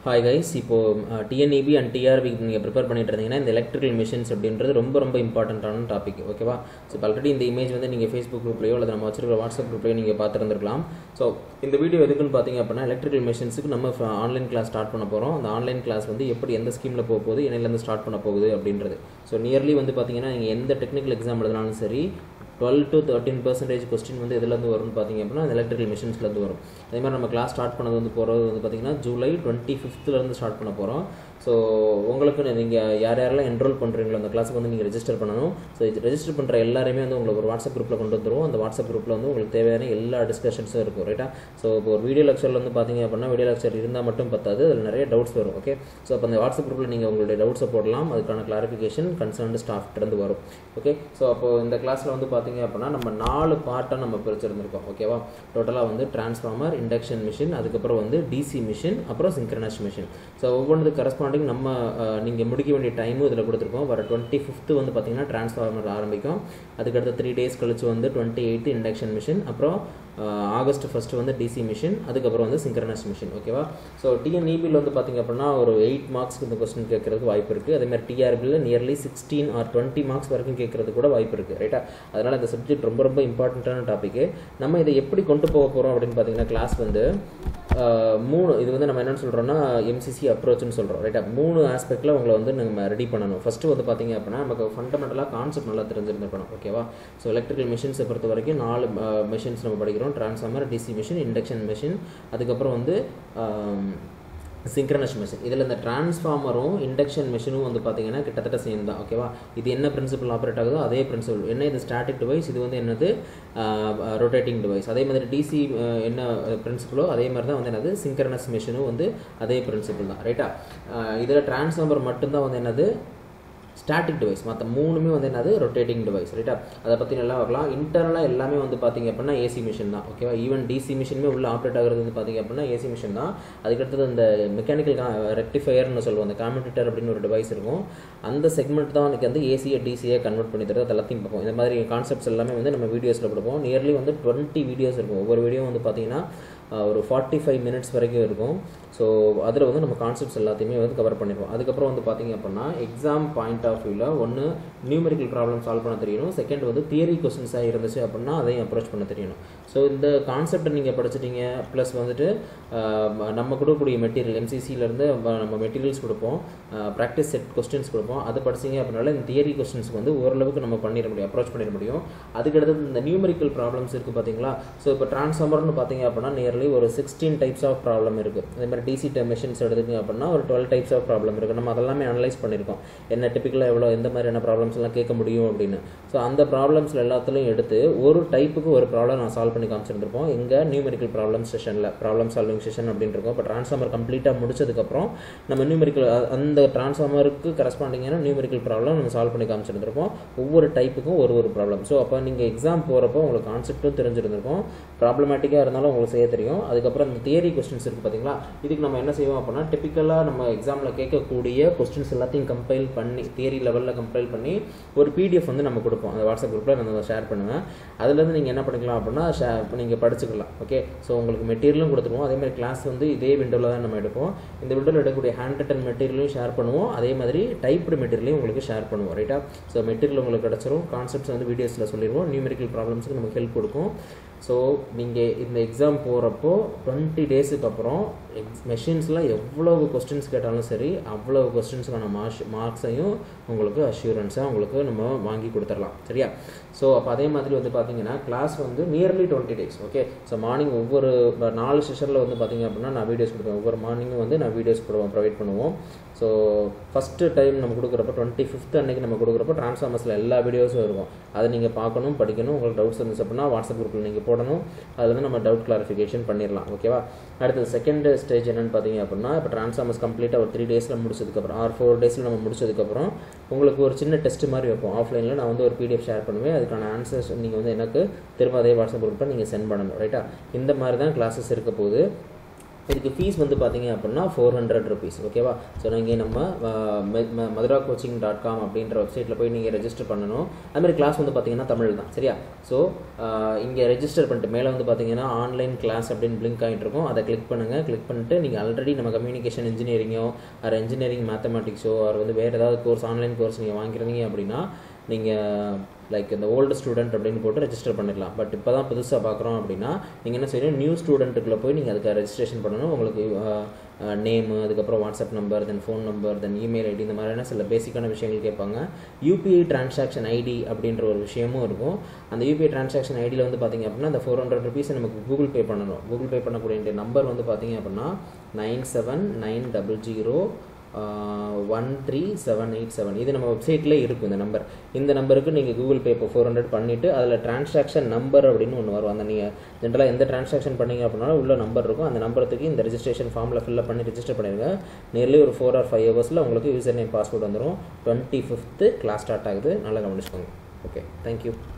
hi guys இப்போ TNEB and TRB நீங்கள் prepare பண்ணிட்டு இருந்தீங்கன்னா இந்த எலக்ட்ரிக்கல் மிஷின்ஸ் அப்படின்றது ரொம்ப ரொம்ப இம்பார்ட்டண்ட்டான டாபிக் ஓகேவா ஸோ இப்போ ஆல்ரெடி இந்த இமேஜ் வந்து நீங்கள் ஃபேஸ்புக் குரூப்லையோ அல்லது நம்ம வச்சிருக்கிற வாட்ஸ்அப் குரூப்லையோ நீங்கள் பார்த்துருந்துருக்கலாம் ஸோ இந்த வீடியோ எதுக்குன்னு பார்த்தீங்க அப்படின்னா எலக்ட்ரிக்கல் மிஷின்ஸுக்கு நம்ம ஆன்லைன் கிளாஸ் ஸ்டார்ட் பண்ண போகிறோம் அந்த ஆன்லைன் கிளாஸ் வந்து எப்படி எந்த ஸ்கீமில் போக போகுது என்னையிலேருந்து ஸ்டார்ட் பண்ண போகுது அப்படின்றது ஸோ நியர்லி வந்து பார்த்தீங்கன்னா நீங்கள் எந்த டெக்னிக்கல் எக்ஸாம் எழுதினாலும் சரி twelve to thirteen percentage question வந்து எதுலேருந்து வரும்னு பார்த்தீங்க அப்படின்னா அந்த எலக்ட்ரிக்கல் மிஷின்ஸ்லேருந்து வரும் அதே மாதிரி நம்ம கிளாஸ் ஸ்டார்ட் பண்ணது வந்து போகிறது வந்து பார்த்தீங்கன்னா ஜூலை டுவெண்ட்டி ஃபிஃப்த்லேருந்து ஸ்டார்ட் பண்ண போகிறோம் ஸோ உங்களுக்கு நீங்கள் யார் யாரெல்லாம் என்ரோல் பண்ணுறீங்களோ அந்த கிளாஸுக்கு வந்து நீங்கள் ரெஜிஸ்டர் பண்ணணும் ஸோ ரெஜிஸ்டர் பண்ணுற எல்லாருமே வந்து உங்களுக்கு ஒரு வாட்ஸ்அப் குரூப்பில் கொண்டு வந்துருவோம் அந்த வாட்ஸ்அப் குரூப்பில் வந்து உங்களுக்கு தேவையான எல்லா டிஸ்கஷன்ஸும் இருக்கும் ரைட்டா ஸோ இப்போ ஒரு வீடியோ லெக்சரில் வந்து பார்த்தீங்க அப்படின்னா வீடியோ லெக்சர் இருந்தால் மட்டும் பத்தாது அதில் நிறைய டவுட்ஸ் வரும் ஓகே ஸோ அப்போ அந்த வாட்ஸ்அப் குரூப்பில் நீங்கள் உங்களுடைய டவுட்ஸை போடலாம் அதுக்கான கிளாரிஃபிகேஷன் கன்சர்ன்டு ஸ்டாஃப்லேருந்து வரும் ஓகே ஸோ அப்போ இந்த கிளாஸில் வந்து பார்த்தீங்க அப்படின்னா நம்ம நாலு பார்ட்டாக நம்ம பிரிச்சிருந்திருக்கோம் ஓகேவா டோட்டலாக வந்து டிரான்ஸ்ஃபார்மர் இண்டக்ஷன் மிஷின் அதுக்கப்புறம் வந்து டிசி மிஷின் அப்புறம் சிங்க்ரனஸ் மிஷின் ஸோ ஒவ்வொன்றுக்கு கரஸ்பாண்டிங் நம்ம நீங்கள் முடிக்க வேண்டிய டைமும் இதில் கொடுத்துருக்கோம் வர டுவெண்ட்டி ஃபிஃப்த்து வந்து பார்த்தீங்கன்னா டிரான்ஸ்ஃபார்மர் ஆரம்பிக்கும் அதுக்கடுத்த த்ரீ டேஸ் கழிச்சு வந்து டுவெண்ட்டி எயித்து இண்டக்ஷன் மிஷின் அப்புறம் ஆகஸ்ட் ஃபஸ்ட்டு வந்து டிசி மிஷின் அதுக்கப்புறம் வந்து சிங்க்ரனஸ் மிஷின் ஓகேவா ஸோ டிஎன்இபியில் வந்து பார்த்திங்க அப்படின்னா ஒரு எயிட் மார்க்ஸ்க்கு இந்த கொஸ்டின் கேட்கறதுக்கு வாய்ப்பு இருக்குது அதேமாதிரி டிஆர்பியில் nearly sixteen or twenty marks வரைக்கும் கேட்கறது கூட வாய்ப்பு இருக்குது ரைட்டா அதனால் இந்த சப்ஜெக்ட் ரொம்ப ரொம்ப இம்பார்ட்டண்ட்டான டாப்பிக்கு நம்ம இதை எப்படி கொண்டு போக போகிறோம் அப்படின்னு பார்த்தீங்கன்னா கிளாஸ் வந்து மூணு இது வந்து நம்ம என்னென்னு சொல்கிறோம்னா எம்சிசி அப்ரோச்னு சொல்கிறோம் ரைட்டா மூணு ஆஸ்பெக்டில் உங்களை வந்து நம்ம ரெடி பண்ணணும் ஃபஸ்ட்டு வந்து பார்த்தீங்க அப்படின்னா நமக்கு ஃபண்டமெண்டலாக கான்செப்ட் நல்லா தெரிஞ்சிருந்துருக்கணும் ஓகேவா ஸோ எலக்ட்ரிக்கல் மிஷின்ஸை பொறுத்த வரைக்கும் நாலு மிஷின்ஸ் நம்ம படிக்கிறோம் transformer DC machine induction machine அதுக்கப்புறம் வந்து சிங்க்ரனஸ் மிஷின் இதில் இந்த டிரான்ஸ்ஃபார்மரும் இண்டக்ஷன் மிஷினும் வந்து பார்த்தீங்கன்னா கிட்டத்தட்ட சேம் தான் ஓகேவா இது என்ன பிரின்சிபல் ஆப்ரேட் ஆகுதோ அதே பிரின்சிபல் என்ன இது ஸ்டாட்டிக் டிவைஸ் இது வந்து என்னது ரொட்டேட்டிங் டிவைஸ் அதே மாதிரி டிசி என்ன பிரின்சிபலோ அதே மாதிரி தான் வந்து என்னது சிங்க்ரனஸ் மிஷினும் வந்து அதே பிரின்சிபல் தான் ரைட்டா இதில் டிரான்ஸ்ஃபார்மர் மட்டும்தான் வந்து என்னது ஸ்டாட்டிக் டிவைஸ் மற்ற மூணுமே வந்து என்னது ரொட்டேட்டிங் டிவைஸ் ரைட்டா அதை பற்றி நல்லா வரலாம் இன்டர்னலாக எல்லாமே வந்து பார்த்தீங்க அப்படின்னா ஏசி மிஷின் தான் ஓகேவா ஈவன் டிசி மிஷினுமே உள்ள ஆப்ரேட் ஆகிறது வந்து பார்த்தீங்க அப்படின்னா ஏசி மிஷின் தான் அதுக்கடுத்தது இந்த மெக்கானிக்கல் ரெக்டிஃபயர்னு சொல்லுவோம் அந்த காம்படிட்டர் அப்படின்னு ஒரு டிவைஸ் இருக்கும் அந்த செக்மெண்ட் தான் எனக்கு வந்து ஏசியை டிசியை கன்வெர்ட் பண்ணி தருது அது எல்லாத்தையும் பார்ப்போம் இந்த மாதிரி கான்செப்ட்ஸ் எல்லாமே வந்து நம்ம வீடியோஸில் கொடுப்போம் நியர்லி வந்து டுவெண்ட்டி வீடியோஸ் இருக்கும் ஒவ்வொரு வீடியோ வந்து பார்த்தீங்கன்னா ஒரு ஃபார்ட்டி ஃபைவ் மினிட்ஸ் வரைக்கும் இருக்கும் ஸோ அதில் வந்து நம்ம கான்செப்ட்ஸ் எல்லாத்தையுமே வந்து கவர் பண்ணிடுவோம் அதுக்கப்புறம் வந்து பார்த்தீங்க அப்படின்னா எக்ஸாம் பாயிண்ட் ஆஃப் வியூவில் ஒன்று நியூமெரிக்கல் ப்ராப்ளம் சால்வ் பண்ண தெரியணும் செகண்ட் வந்து தியரி கொஸ்டின்ஸாக இருந்துச்சு அப்படின்னா அதையும் அப்ரோச் பண்ண தெரியணும் ஸோ இந்த கான்செப்டை நீங்கள் படிச்சிட்டீங்க ப்ளஸ் வந்துட்டு நம்ம கொடுக்கக்கூடிய மெட்டீரியல் எம்சிசியிலேருந்து நம்ம மெட்டீரியல்ஸ் கொடுப்போம் ப்ராக்டிஸ் செட் கொஸ்டின்ஸ் கொடுப்போம் அதை படிச்சிங்க அப்படின்னால இந்த தியரி கொஸ்டின்ஸ்க்கு வந்து ஓரளவுக்கு நம்ம பண்ணிட முடியும் அப்ரோச் பண்ணிட முடியும் அதுக்கடுத்து இந்த நியூமெரிக்கல் ப்ராப்ளம்ஸ் இருக்குது பார்த்தீங்களா ஸோ இப்போ ட்ரான்ஸ்ஃபார்மர்னு பார்த்தீங்க அப்படின்னா நியர்லி ஒரு சிக்ஸ்டீன் டைப்ஸ் ஆஃப் ப்ராப்ளம் இருக்குது அதே மாதிரி டிசி மிஷின்ஸ் எடுத்துக்கிங்க அப்படின்னா ஒரு டுவெல் டைப்ஸ் ஆஃப் ப்ராப்ளம் இருக்குது நம்ம அதெல்லாமே அனலைஸ் பண்ணியிருக்கோம் என்ன டிப்பிக்கலாக எவ்வளோ எந்த மாதிரியான ப்ராப்ளம்ஸ் எல்லாம் கேட்க முடியும் அப்படின்னு ஸோ அந்த ப்ராப்ளம்ஸில் எல்லாத்துலையும் எடுத்து ஒரு டைப்புக்கு ஒரு ப்ராப்ளம் நான் சால்வ் பண்ணி காமிச்சிருந்திருப்போம் எங்கள் நியூமெரிக்கல் ப்ராப்ளம் செஷனில் ப்ராப்ளம் சால்விங் செஷன் அப்படின்னு இருக்கும் இப்போ ட்ரான்ஸ்ஃபார்மர் கம்ப்ளீட்டாக முடிச்சதுக்கப்புறம் நம்ம நியூமெரிக்கல் அந்த ட்ரான்ஸ்ஃபார்மருக்கு கரஸ்பாண்டிங்கான நியூமெரிக்கல் ப்ராப்ளம் நம்ம சால்வ் பண்ணி காமிச்சிருந்திருப்போம் ஒவ்வொரு டைப்புக்கும் ஒரு ஒரு ப்ராப்ளம் ஸோ அப்போ நீங்கள் எக்ஸாம் போகிறப்போ உங்களுக்கு கான்செப்ட்டும் தெரிஞ்சிருந்திருக்கும் ப்ராப்ளமேட்டிக்காக இருந்தாலும் உங்களுக்கு செய்ய தெரியும் அதுக்கப்புறம் இந்த தியரி கொஸ்டின்ஸ் இருக்குது பார்த்தீங்களா இதுக்கு நம்ம என்ன செய்வோம் அப்படின்னா டிப்பிக்கலாக நம்ம எக்ஸாமில் கேட்கக்கூடிய கொஸ்டின்ஸ் எல்லாத்தையும் கம்பைல் பண்ணி தியரி லெவலில் கம்பைல் பண்ணி ஒரு பிடிஎஃப் வந்து நம்ம கொடுப்போம் அந்த வாட்ஸ்அப் குரூப்பில் நான் ஷேர் பண்ணுவேன் அதுலேருந்து நீங்கள் என்ன பண்ணிக்கலாம் அப்படின்னா ஷேர் நீங்கள் படிச்சுக்கலாம் ஓகே ஸோ உங்களுக்கு மெட்டீரியலும் கொடுத்துருவோம் அதே மாதிரி கிளாஸ் வந்து இதே விண்டோவில் தான் நம்ம எடுப்போம் இந்த விண்டோவில் எடுக்கக்கூடிய ஹேண்ட் ரிட்டன் மெட்டீரியலையும் ஷேர் பண்ணுவோம் அதே மாதிரி டைப்டு மெட்டீரியலையும் உங்களுக்கு ஷேர் பண்ணுவோம் ரைட்டா ஸோ மெட்டீரியல் உங்களுக்கு கிடச்சிரும் கான்செப்ட்ஸ் வந்து வீடியோஸில் சொல்லிடுவோம் நியூமெரிக்கல் ப்ராப்ளம்ஸுக்கு நமக்கு ஹெல்ப் கொடுக்கும் ஸோ நீங்கள் இந்த எக்ஸாம் போகிறப்போ டுவெண்ட்டி டேஸுக்கு அப்புறம் எக்ஸ் மெஷின்ஸில் எவ்வளவு கொஸ்டின்ஸ் கேட்டாலும் சரி அவ்வளவு கொஸ்டின்ஸுக்கான மார்க்ஸ் மார்க்ஸையும் உங்களுக்கு அஷ்யூரன்ஸாக உங்களுக்கு நம்ம வாங்கி கொடுத்துடலாம் சரியா ஸோ அப்போ அதே மாதிரி வந்து பார்த்தீங்கன்னா கிளாஸ் வந்து nearly twenty days okay so morning ஒவ்வொரு நாலு செஷனில் வந்து பார்த்தீங்க அப்படின்னா நான் வீடியோஸ் கொடுப்பேன் ஒவ்வொரு மார்னிங்கும் வந்து நான் வீடியோஸ் கொடுவோம் ப்ரொவைட் பண்ணுவோம் ஸோ ஃபஸ்ட்டு டைம் நம்ம கொடுக்குறப்ப டுவெண்ட்டி ஃபிஃப்த் அன்றைக்கி நம்ம கொடுக்குறப்ப ட்ரான்ஸ்ஃபார்மர்ஸில் எல்லா வீடியோஸும் இருக்கும் அதை நீங்கள் பார்க்கணும் படிக்கணும் உங்களுக்கு டவுட்ஸ் இருந்துச்சு அப்படின்னா வாட்ஸ்அப் குரூப்பில் நீங்கள் போடணும் அதில் வந்து நம்ம டவுட் கிளாரிஃபிகேஷன் பண்ணிடலாம் ஓகேவா அடுத்தது செகண்ட் ஸ்டேஜ் என்னென்னு பார்த்தீங்க அப்படின்னா இப்போ ட்ரான்ஸ்ஃபார்மர்ஸ் கம்ப்ளீட்டாக ஒரு த்ரீ டேஸில் முடிச்சதுக்கப்புறம் ஆர் ஃபோர் டேஸில் நம்ம முடிச்சதுக்கப்புறம் உங்களுக்கு ஒரு சின்ன டெஸ்ட் மாதிரி வைப்போம் ஆஃப்லைனில் நான் வந்து ஒரு பிடிஎஃப் ஷேர் பண்ணுவேன் அதுக்கான ஆன்சர்ஸ் நீங்கள் வந்து எனக்கு திரும்ப அதே வாட்ஸ்அப் குரூப்பில் நீங்கள் சென்ட் பண்ணணும் ரைட்டா இந்த மாதிரி தான் கிளாஸஸ் இருக்க போகுது இதுக்கு ஃபீஸ் வந்து பார்த்தீங்க அப்படின்னா ஃபோர் ஹண்ட்ரட் ருபீஸ் ஓகேவா ஸோ நீங்கள் நம்ம மதுரா கோச்சிங் டாட் காம் அப்படின்ற வெப்சைட்டில் போய் நீங்கள் ரெஜிஸ்டர் பண்ணணும் அதுமாதிரி கிளாஸ் வந்து பார்த்தீங்கன்னா தமிழ் தான் சரியா ஸோ இங்கே ரெஜிஸ்டர் பண்ணிட்டு மேலே வந்து பார்த்தீங்கன்னா ஆன்லைன் கிளாஸ் அப்படின்னு பிளிங்க் ஆகிட்டு இருக்கும் அதை கிளிக் பண்ணுங்கள் கிளிக் பண்ணிட்டு நீங்கள் ஆல்ரெடி நம்ம கம்யூனிகேஷன் இன்ஜினியரிங்கோ ஆர் இன்ஜினியரிங் மேத்தமெட்டிக்ஸோ ஆர் வந்து வேறு ஏதாவது கோர்ஸ் ஆன்லைன் கோர்ஸ் நீங்கள் வாங்கியிருந்தீங்க அப்படின்னா நீங்கள் லைக் இந்த ஓல்டு ஸ்டூடெண்ட் அப்படின்னு போட்டு ரெஜிஸ்டர் பண்ணிடலாம் பட் இப்போ தான் புதுசாக பார்க்குறோம் அப்படின்னா நீங்கள் என்ன செய்யணும் நியூ ஸ்டூடெண்ட்டுக்குள்ளே போய் நீங்கள் அதுக்கு ரெஜிஸ்ட்ரேஷன் பண்ணணும் உங்களுக்கு நேமு அதுக்கப்புறம் WhatsApp number then phone number then email ID இந்த மாதிரியான சில பேசிக்கான விஷயங்கள் கேட்பாங்க யூபிஐ டிரான்சாக்ஷன் ஐடி அப்படின்ற ஒரு விஷயமும் இருக்கும் அந்த யூபிஐ டிரான்சாக்ஷன் ஐடியில் வந்து பார்த்திங்க அப்படின்னா அந்த ஃபோர் ஹண்ட்ரட் ருபீஸ் நமக்கு கூகுள் பே பண்ணணும் கூகுள் பே பண்ணக்கூடிய நம்பர் வந்து பார்த்திங்க அப்படின்னா nine seven nine double zero one three seven eight seven இது நம்ம வெப்சைட்டில் இருக்கும் இந்த நம்பர் இந்த நம்பருக்கு நீங்கள் கூகுள் பே இப்போ ஃபோர் ஹண்ட்ரட் பண்ணிவிட்டு அதில் டிரான்சாக்ஷன் நம்பர் அப்படின்னு ஒன்று வரும் அந்த நீங்கள் ஜென்ரலாக எந்த டிரான்சாக்ஷன் பண்ணீங்க அப்படின்னாலும் உள்ள நம்பர் இருக்கும் அந்த நம்பருக்கு இந்த ரெஜிஸ்ட்ரேஷன் ஃபார்மில் ஃபில்அப் பண்ணி ரெஜிஸ்டர் பண்ணிடுங்க நியர்லி ஒரு ஃபோர் ஆர் ஃபைவ் ஹவர்ஸில் உங்களுக்கு யூசர் நேம் பாஸ்வேர்ட் வந்துடும் டுவெண்ட்டி ஃபிஃப்த்து கிளாஸ் ஸ்டார்ட் ஆகுது நல்லா கவனிச்சுக்கோங்க ஓகே தேங்க்யூ